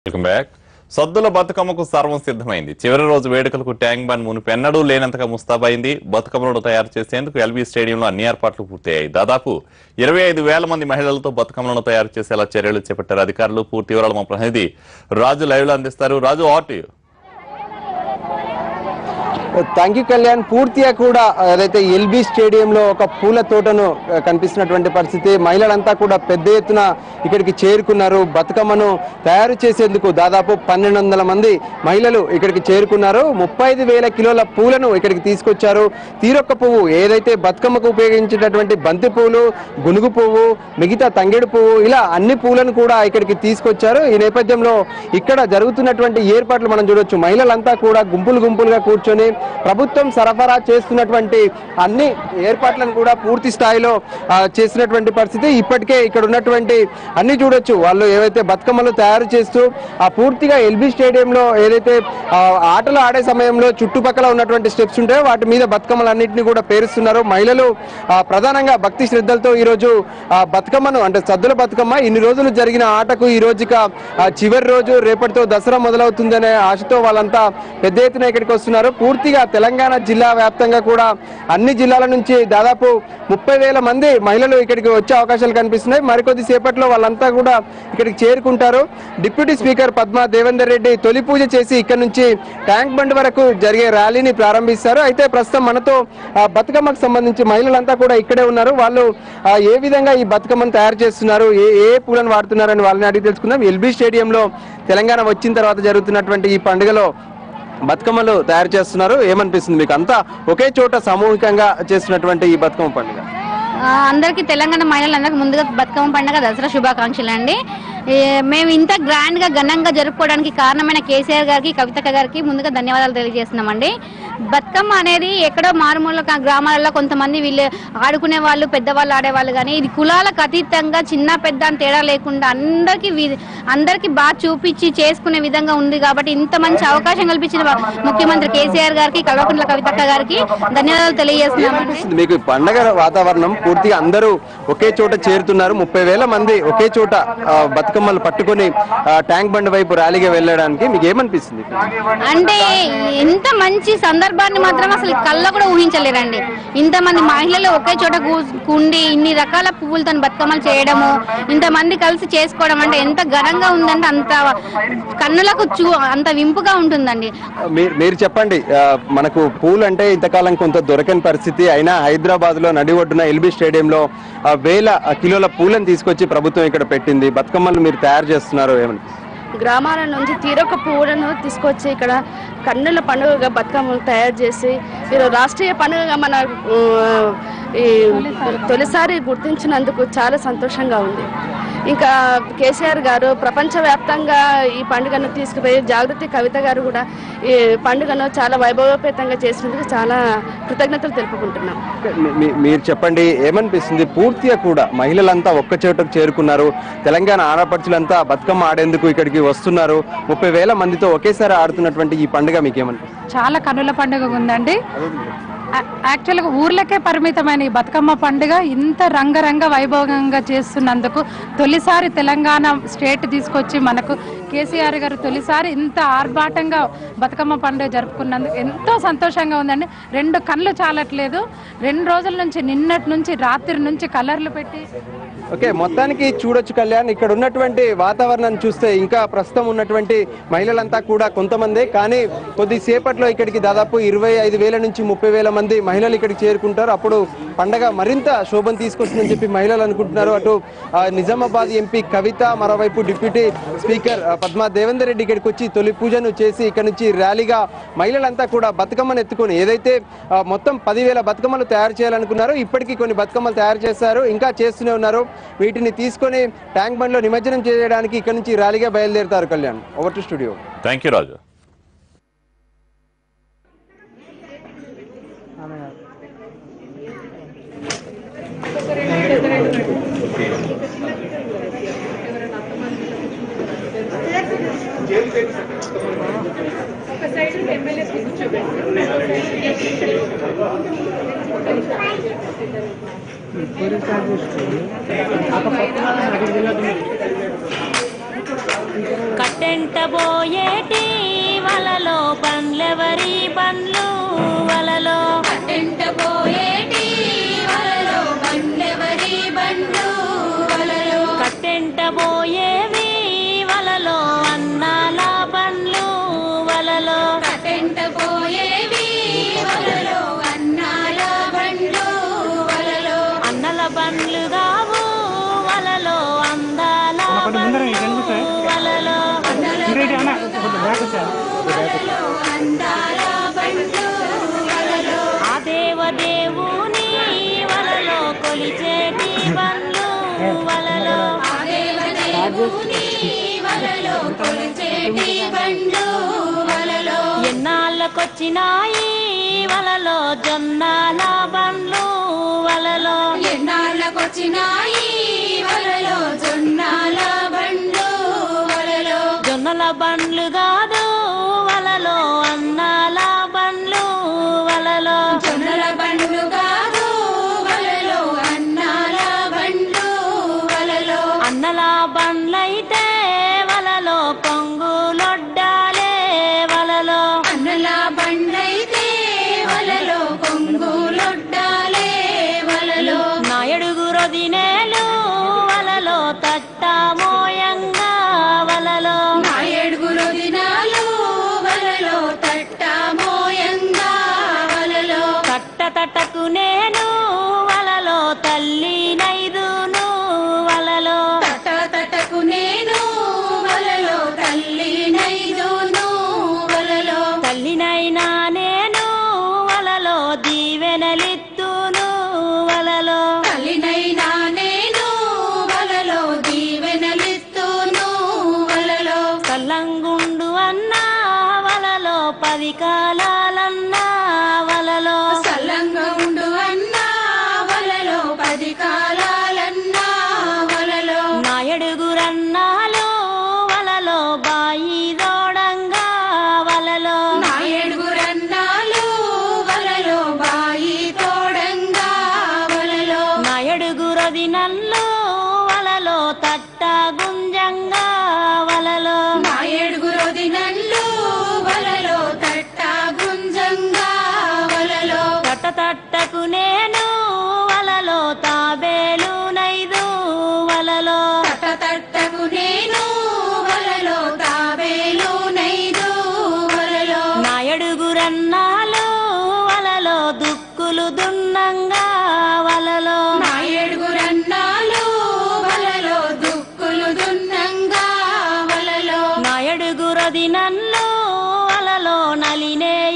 welcome back సద్దుల బతుకమ్మకు సర్వం సిద్ధమైంది చివరి రోజు వేడుకలకు ట్యాంక్ బండ్ మునిపెన్నడూ లేనంతగా ముస్తాబైంది బతుకమ్మలను తయారు చేసేందుకు ఎల్బీ స్టేడియంలో అన్ని ఏర్పాట్లు పూర్తయ్యాయి దాదాపు ఇరవై ఐదు వేల మంది మహిళలతో బతుకమ్మలను తయారు చేసేలా చర్యలు చేపట్టారు అధికారులు పూర్తి వివరాలు మా ప్రతినిధి రాజు లైవ్ లో అందిస్తారు రాజు ఆట్ థ్యాంక్ యూ కళ్యాణ్ పూర్తిగా కూడా ఏదైతే ఎల్బీ స్టేడియంలో ఒక పూల తోటను ఆ, కనిపిస్తున్నటువంటి పరిస్థితి మహిళలంతా కూడా పెద్ద ఎత్తున ఇక్కడికి చేరుకున్నారు బతుకమ్మను తయారు చేసేందుకు దాదాపు పన్నెండు వందల మంది మహిళలు ఇక్కడికి చేరుకున్నారు ముప్పై ఐదు వేల కిలోల పూలను ఇక్కడికి తీసుకొచ్చారు తీరొక్క పువ్వు ఏదైతే బతుకమ్మకు ఉపయోగించేటటువంటి బంతి పువ్వులు గునుగు పువ్వు మిగతా తంగేడు పువ్వు ఇలా అన్ని పూలను కూడా ఇక్కడికి తీసుకొచ్చారు ఈ నేపథ్యంలో ఇక్కడ జరుగుతున్నటువంటి ఏర్పాట్లు మనం చూడొచ్చు మహిళలంతా కూడా గుంపులు గుంపులుగా కూర్చొని ప్రభుత్వం సరఫరా చేస్తున్నటువంటి అన్ని ఏర్పాట్లను కూడా పూర్తి స్థాయిలో ఆ, చేసినటువంటి పరిస్థితి ఇప్పటికే ఇక్కడ ఉన్నటువంటి అన్ని చూడొచ్చు వాళ్ళు ఏవైతే బతుకమ్మలు తయారు చేస్తూ ఆ పూర్తిగా ఎల్బీ స్టేడియంలో ఏదైతే ఆ, ఆటలు ఆడే సమయంలో చుట్టుపక్కల ఉన్నటువంటి స్టెప్స్ ఉంటాయో వాటి మీద బతుకమ్మలన్నింటినీ కూడా పేరుస్తున్నారు మహిళలు ఆ, ప్రధానంగా భక్తి శ్రద్ధలతో ఈ రోజు ఆ, బతుకమ్మను అంటే సద్దుల బతుకమ్మ ఇన్ని రోజులు జరిగిన ఆటకు ఈ రోజుక ఆ, చివరి రోజు రేపటితో దసరా మొదలవుతుందనే ఆశతో వాళ్ళంతా పెద్ద ఎత్తున ఇక్కడికి వస్తున్నారు పూర్తిగా తెలంగాణ జిల్లా వ్యాప్తంగా కూడా అన్ని జిల్లాల నుంచి దాదాపు ముప్పై వేల మంది మహిళలు ఇక్కడికి వచ్చే అవకాశాలు కనిపిస్తున్నాయి మరికొద్ది సేపట్లో వాళ్ళంతా కూడా ఇక్కడికి చేరుకుంటారు డిప్యూటీ స్పీకర్ పద్మా దేవేందర్ రెడ్డి తొలి పూజ చేసి ఇక్కడ నుంచి ట్యాంక్ బండ్ వరకు జరిగే ర్యాలీని ప్రారంభిస్తారు అయితే ప్రస్తుతం మనతో ఆ, బతుకమ్మకు సంబంధించి మహిళలంతా కూడా ఇక్కడే ఉన్నారు వాళ్ళు ఆ, ఏ విధంగా ఈ బతుకమ్మను తయారు చేస్తున్నారు ఏ ఏ పూలను వాడుతున్నారని వాళ్ళని అడిగి తెలుసుకుందాం ఎల్బీ స్టేడియంలో తెలంగాణ వచ్చిన తర్వాత జరుగుతున్నటువంటి ఈ పండుగలో బతుకమ్మలు తయారు చేస్తున్నారు ఏమనిపిస్తుంది మీకు అంతా ఒకే చోట సామూహికంగా చేస్తున్నటువంటి ఈ బతుకమ్మ పండుగ ఆ, అందరికీ తెలంగాణ మహిళలందరికీ ముందుగా బతుకమ్మ పండుగ దసరా శుభాకాంక్షలు అండి ఏ, మేము ఇంత గ్రాండ్ గా ఘనంగా జరుపుకోవడానికి కారణమైన కేసీఆర్ గారికి కవితక్క గారికి ముందుగా ధన్యవాదాలు తెలియజేస్తున్నామండి బతుకమ్మ అనేది ఎక్కడో మారుమూల కా- గ్రామాలలో కొంతమంది వీళ్ళు ఆడుకునే వాళ్ళు పెద్దవాళ్ళు ఆడేవాళ్ళు కానీ ఇది కులాలకు అతీతంగా చిన్న పెద్ద అని తేడా లేకుండా అందరికీ వి- అందరికీ బాగా చూపించి చేసుకునే విధంగా ఉంది కాబట్టి ఇంత మంచి అవకాశం కల్పించిన వా- ముఖ్యమంత్రి కేసీఆర్ గారికి కల్వకుంట్ల కవితక్క గారికి ధన్యవాదాలు తెలియజేస్తున్నామండి అనిపిస్తుంది మీకు ఈ పండగ వాతావరణం పూర్తిగా అందరూ ఒకే చోట చేరుతున్నారు ముప్పై వేల మంది ఒకే చోట ఆ, బతుకమ్మలు పట్టుకొని ఆ, ట్యాంక్ బండ్ వైపు ర్యాలీగా వెళ్ళడానికి మీకు ఏమనిపిస్తుంది అంటే ఎంత మంచి సందర్భాన్ని మాత్రం అసలు కళ్ళ కూడా ఊహించలేరండి ఇంతమంది మహిళలు ఒకే చోట కూ- కూండి ఇన్ని రకాల పువ్వులతో బతుకమ్మలు చేయడము ఇంతమంది కలిసి చేసుకోవడం అంటే ఎంత ఘనంగా ఉందంటే అంత కన్నులకు చూ అంత వింపుగా ఉంటుందండి మీరు మీరు చెప్పండి ఆ, మనకు పూలు అంటే ఇంతకాలం కొంత దొరకని పరిస్థితి అయినా హైదరాబాద్ లో నడి ఒడ్డున ఎల్బీ స్టేడియంలో ఆ, వేల కిలోల పూలను తీసుకొచ్చి ప్రభుత్వం ఇక్కడ పెట్టింది బతుకమ్మలు మీరు తయారు చేస్తున్నారు ఏమని గ్రామాల నుంచి తీరొక పువ్వులను తీసుకొచ్చి ఇక్కడ కన్నుల పండుగగా బతుకమ్మలు తయారు చేసి మీరు రాష్ట్రీయ పండుగగా మన ఊ, ఈ తొలిసారి గుర్తించినందుకు చాలా సంతోషంగా ఉంది ఇంకా కేసీఆర్ గారు ప్రపంచవ్యాప్తంగా ఈ పండుగను తీసుకుపోయి జాగృతి కవిత గారు కూడా ఈ పండుగను చాలా వైభవపేతంగా చేసినందుకు చాలా కృతజ్ఞతలు తెలుపుకుంటున్నాం మీ- మీ- మీరు చెప్పండి ఏమనిపిస్తుంది పూర్తిగా కూడా మహిళలంతా ఒక్క చోటకు చేరుకున్నారు తెలంగాణ ఆడపడుచులంతా బతుకమ్మ ఆడేందుకు ఇక్కడికి వస్తున్నారు ముప్పై వేల మందితో ఒకేసారి ఆడుతున్నటువంటి ఈ పండుగ మీకు ఏమనిపిస్తుంది చాలా కన్నుల పండుగ ఉందండి యా- యాక్చువల్గా ఊర్లకే పరిమితమైన ఈ బతుకమ్మ పండుగ ఇంత రంగరంగ వైభవంగా చేస్తున్నందుకు తొలిసారి తెలంగాణ స్టేట్ తీసుకొచ్చి మనకు కేసీఆర్ గారు తొలిసారి ఇంత ఆర్భాటంగా బతుకమ్మ పండుగ జరుపుకున్నందుకు ఎంతో సంతోషంగా ఉందండి రెండు కళ్ళు చాలట్లేదు రెండు రోజుల నుంచి నిన్నటి నుంచి రాత్రి నుంచి కలర్లు పెట్టి ఓకే మొత్తానికి చూడొచ్చు కళ్యాణ్ ఇక్కడ ఉన్నటువంటి వాతావరణాన్ని చూస్తే ఇంకా ప్రస్తుతం ఉన్నటువంటి మహిళలంతా కూడా కొంతమంది కానీ కొద్దిసేపట్లో ఇక్కడికి దాదాపు ఇరవై ఐదు వేల నుంచి ముప్పై వేల మంది మహిళలు ఇక్కడికి చేరుకుంటారు అప్పుడు పండగ మరింత శోభం తీసుకొస్తుందని చెప్పి మహిళలు అనుకుంటున్నారు అటు ఆ, నిజామాబాద్ ఎంపీ కవిత మరోవైపు డిప్యూటీ స్పీకర్ ఆ, పద్మా దేవేందర్ రెడ్డి ఇక్కడికి వచ్చి తొలి పూజను చేసి ఇక్కడ నుంచి ర్యాలీగా మహిళలంతా కూడా బతుకమ్మను ఎత్తుకొని ఏదైతే ఆ, మొత్తం పదివేల బతుకమ్మలు తయారు చేయాలనుకున్నారో ఇప్పటికీ కొన్ని బతుకమ్మలు తయారు చేశారు ఇంకా చేస్తూనే ఉన్నారు వీటిని తీసుకొని ట్యాంక్ బండ్ లో నిమజ్జనం చేయడానికి ఇక్కడ నుంచి ర్యాలీగా బయలుదేరుతారు Kalyan over to studio thank you Raju పూరి చార్జ్ కట్టెంట పోయేటి వలలో బండ్లెవరి బండ్లు వలలో కట్టెంట పోయేటి వలలో బండ్లెవరి బండ్లు వలలో కట్టెంట పోయేవి వలలో అన్నాల బండ్లు వలలో కట్టెంట పోయేవి వలలో అన్నాల బండ్లు వలలో అన్నల బండ్లు కావు వలలో అందాల బండ్లు వలలో అందాల బండ్లు వలలో ఆ దేవదేవుని వలలో కొలిచేటి బండ్లు వలలో ఆ దేవదేవుని వలలో కొలిచేటి బండ్లు వలలో ఎన్నాళ్ళకొచ్చినాయి వలలో జొన్నాల బండ్లు వలలో ఎన్నాళ్ళకొచ్చినాయి వలలో జొన్నాల బండ్లు వలలో జొన్నల బండ్లు కాదు వలలో అన్నాల బండ్లు వలలో జొన్నల బండ్లు కాదు వలలో అన్నాల బండ్లు వలలో అన్నల బండ్లైతే వలలో కొంగులొడ్డాలే వలలో అన్నల బండ్లైతే వలలో కొంగులొడ్డాలే వలలో నాయడుగురు దినేలు వలలో తట్టామోయంగా వలలో నా ఏడుగురు దినాలు వలలో తట్టామోయంగా వలలో తట్ట తట్టకు నేను వలలో తల్లి నైదును వలలో తట తటకు నేను వలలో తల్లి నైదును వలలో తల్లినైనా నేను వలలో దీవెనలిత్తును వలలో తల్లినైనా నేను వలలో దీవెనలిస్తును వలలో కల్లంగుండు అన్నా వలలో పది కాలాలన్నా వలలో సల్లంగా ఉండు అన్నా వలలో పది కాలాలన్నా వలలో నాయడుగురన్నాలు వలలో బాయి దోడంగా వలలో నా ఏడుగురన్నాలు వలలో బాయి తోడంగా వలలో నాయడుగురది నల్లు వలలో తట్ట గుంజంగా వలలో నా ఏడుగురు దినల్లు వలలో తట్ట గుంజంగా వలలో తట్ట తట్టకు నేను వలలో తాబేలు నైదు వలలో తట తట్టకు నేను వలలో తాబేలు నైదు వలలో నాయడుగురన్నాలు వలలో దుక్కులు దున్నంగా వలలో నా ఏడుగురన్నాలు వలలో దుక్కులు దున్నంగా వలలో నాయడుగురది నన్ను వలలో నలినే